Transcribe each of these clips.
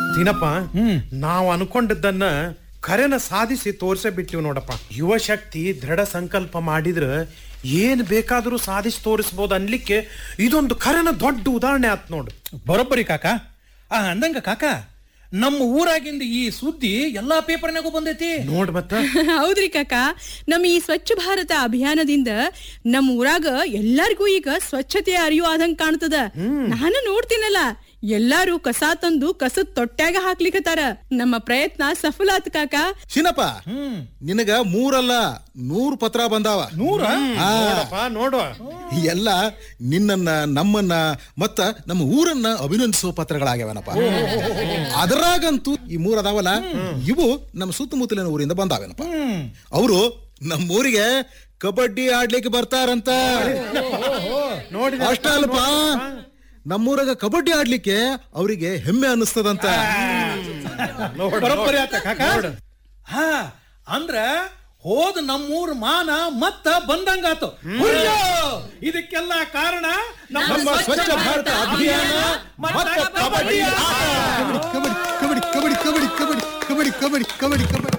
ತಿನಪ್ಪ ನಾವು ಅನ್ಕೊಂಡಿದ್ದನ್ನ ಖರೆನ ಸಾಧಿಸಿ ತೋರ್ಸೇ ಬಿಟ್ಟಿವ್ ನೋಡಪ್ಪ ಯುವ ಶಕ್ತಿ ದೃಢ ಸಂಕಲ್ಪ ಮಾಡಿದ್ರ ಏನ್ ಬೇಕಾದ್ರೂ ಸಾಧಿಸಿ ತೋರಿಸ್ಬೋದು ಅನ್ಲಿಕ್ಕೆ ಇದೊಂದು ಖರೆನ ದೊಡ್ಡ ಉದಾಹರಣೆ ಆತ್ ನೋಡು ಬರೋಬ್ಬರಿ ಕಾಕ ಆ ಅಂದಂಗ ಕಾಕ ನಮ್ಮ ಊರಾಗಿಂದ ಈ ಸುದ್ದಿ ಎಲ್ಲಾ ಪೇಪರ್ನಾಗೂ ಬಂದೈತಿ ನೋಡ್ ಮತ್ತ ಹೌದ್ರಿ ಕಾಕ ನಮ್ಮ ಈ ಸ್ವಚ್ಛ ಭಾರತ ಅಭಿಯಾನದಿಂದ ನಮ್ಮ ಊರಾಗ ಎಲ್ಲಾರ್ಗೂ ಈಗ ಸ್ವಚ್ಛತೆಯ ಅರಿವು ಆದಂಗ್ ಕಾಣ್ತದ ನಾನು ನೋಡ್ತೀನಲ್ಲ ಎಲ್ಲಾರು ಕಸ ತಂದು ಕಸದ ತೊಟ್ಟ್ಯಾಗ ಹಾಕ್ಲಿಕತ್ತಾರ ನಮ್ಮ ಪ್ರಯತ್ನ ಸಫಲ ಆತ್ ಕಾಕ ಶಿನಪ್ಪ ನಿನಗ ಮೂರಲ್ಲ ನೂರ್ ಪತ್ರ ಬಂದಾವ ನೂರ ಆ, ನೋಡಪ್ಪ ನೋಡು ಈ ಎಲ್ಲ ನಿನ್ನನ್ನ ನಮ್ಮನ್ನ ಮತ್ತ ನಮ್ಮ ಊರನ್ನ ಅಭಿನಂದಿಸುವ ಪತ್ರಗಳಾಗ್ಯಾವನಪ್ಪ ಅದರಾಗಂತೂ ಈ ಮೂರ್ ಅದಾವಲ್ಲ ಇವು ನಮ್ಮ ಸುತ್ತಮುತ್ತಲಿನ ಊರಿಂದ ಬಂದಾವೇನಪ್ಪ ಅವರು ನಮ್ಮ ಊರಿಗೆ ಕಬಡ್ಡಿ ಆಡ್ಲಿಕ್ಕೆ ಬರ್ತಾರಂತ ನೋಡಿದೆ ಅಷ್ಟ ಅಲ್ಪ ನಮ್ಮೂರಾಗ ಕಬಡ್ಡಿ ಆಡ್ಲಿಕ್ಕೆ ಅವರಿಗೆ ಹೆಮ್ಮೆ ಅನ್ನಿಸ್ತದಂತ ನೋಡು, ಬರೋಬ್ಬರಿ ನೋಡು. ಆತ ಕಾಕ ಹಾ ಅಂದ್ರ ಹೋದ ನಮ್ಮೂರ್ ಮಾನ ಮತ್ತ ಬಂದಂಗಾತು ಹುಯ್ಯೋ! ಇದಕ್ಕೆಲ್ಲ ಕಾರಣ ನಮ್ಮ ಸ್ವಚ್ಛ ಭಾರತ ಅಭಿಯಾನ ಮತ್ತ ಕಬಡ್ಡಿ ಆಟ. ಕಬಡ್ಡಿ ಕಬಡ್ಡಿ ಕಬಡ್ಡಿ ಕಬಡ್ಡಿ ಕಬಡ್ಡಿ ಕಬಡ್ಡಿ ಕಬಡ್ಡಿ ಕಬಡ್ಡಿ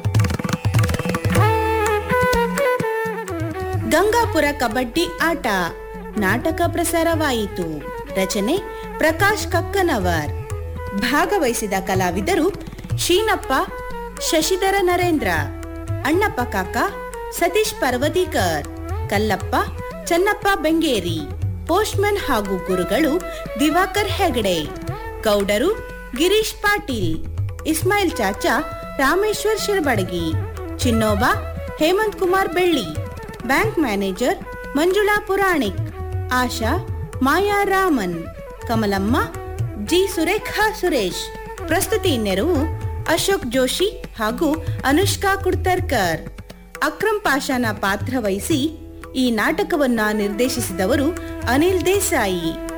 ಗಂಗಾಪುರ ಕಬಡ್ಡಿ ಆಟ ನಾಟಕ ಪ್ರಸಾರವಾಯಿತು ರಚನೆ ಪ್ರಕಾಶ್ ಕಕ್ಕನವರ್ ಭಾಗವಹಿಸಿದ ಕಲಾವಿದರು ಶೀನಪ್ಪ ಶಶಿಧರ ನರೇಂದ್ರ ಅಣ್ಣಪ್ಪ ಕಾಕ ಸತೀಶ್ ಪರ್ವತೀಕರ್ ಕಲ್ಲಪ್ಪ ಚನ್ನಪ್ಪ ಬೆಂಗೇರಿ ಪೋಸ್ಟ್ಮನ್ ಹಾಗೂ ಗುರುಗಳು ದಿವಾಕರ್ ಹೆಗಡೆ ಗೌಡರು ಗಿರೀಶ್ ಪಾಟೀಲ್ ಇಸ್ಮಾಯಿಲ್ ಚಾಚಾ ರಾಮೇಶ್ವರ್ ಶಿರ್ಬಡಗಿ ಚಿನ್ನೋಬಾ ಹೇಮಂತ್ ಕುಮಾರ್ ಬೆಳ್ಳಿ ಬ್ಯಾಂಕ್ ಮ್ಯಾನೇಜರ್ ಮಂಜುಳಾ ಪುರಾಣಿಕ್ ಆಶಾ ಮಾಯಾ ರಾಮನ್ ಕಮಲಮ್ಮ ಜಿ ಸುರೇಖಾ ಸುರೇಶ್ ಪ್ರಸ್ತುತಿ ನೆರವು ಅಶೋಕ್ ಜೋಶಿ ಹಾಗೂ ಅನುಷ್ಕಾ ಕುಡ್ತರ್ಕರ್ ಅಕ್ರಮ್ ಪಾಷಾನ ಪಾತ್ರ ವಹಿಸಿ ಈ ನಾಟಕವನ್ನ ನಿರ್ದೇಶಿಸಿದವರು ಅನಿಲ್ ದೇಸಾಯಿ